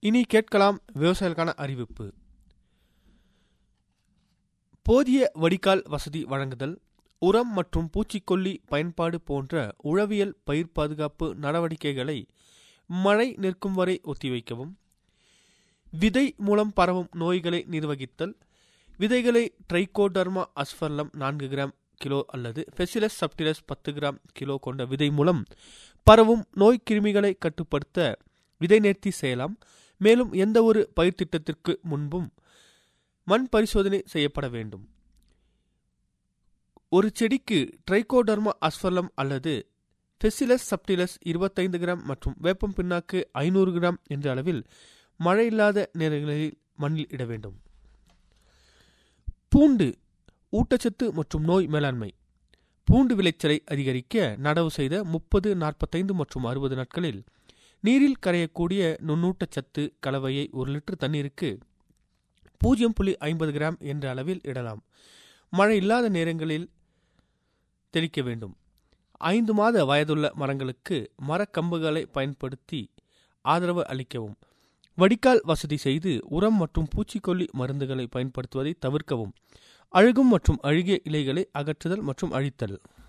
இனி கேட்கலாம் விவசாயிகளுக்கான அறிவிப்பு போதிய வடிகால் வசதி வழங்குதல் உரம் மற்றும் பூச்சிக்கொல்லி பயன்பாடு போன்ற உழவியல் பயிர் பாதுகாப்பு நடவடிக்கைகளை மழை நிற்கும் வரை ஒத்திவைக்கவும் விதை மூலம் பரவும் நோய்களை நிர்வகித்தல் விதைகளை ட்ரைகோடர்மா அஸ்பர்லம் நான்கு கிராம் கிலோ அல்லது ஃபெசிலஸ் சப்டிலஸ் பத்து கிராம் கிலோ கொண்ட விதை மூலம் பரவும் நோய் கிருமிகளை கட்டுப்படுத்த விதை நேர்த்தி செய்யலாம் மேலும் எந்த ஒரு பயிர் திட்டத்திற்கு முன்பும் மண் பரிசோதனை செய்யப்பட வேண்டும் ஒரு செடிக்கு ட்ரைகோடர்மா அஸ்பர்லம் அல்லது ஃபெசிலஸ் சப்டிலஸ் இருபத்தைந்து கிராம் மற்றும் வேப்பம் பின்னாக்கு ஐநூறு கிராம் என்ற அளவில் மழை இல்லாத நேரங்களில் மண்ணில் இட வேண்டும் பூண்டு ஊட்டச்சத்து மற்றும் நோய் மேலாண்மை பூண்டு விளைச்சலை அதிகரிக்க நடவு செய்த முப்பது நாற்பத்தைந்து மற்றும் அறுபது நாட்களில் நீரில் கரையக்கூடிய நுண்ணூட்டச்சத்து கலவையை ஒரு லிட்டர் தண்ணீருக்கு பூஜ்ஜியம் புள்ளி ஐம்பது கிராம் என்ற அளவில் இடலாம் மழை இல்லாத நேரங்களில் தெளிக்க வேண்டும் ஐந்து மாத வயதுள்ள மரங்களுக்கு மரக்கம்புகளை பயன்படுத்தி ஆதரவு அளிக்கவும் வடிகால் வசதி செய்து உரம் மற்றும் பூச்சிக்கொல்லி மருந்துகளை பயன்படுத்துவதை தவிர்க்கவும் அழுகும் மற்றும் அழுகிய இலைகளை அகற்றுதல் மற்றும் அழித்தல்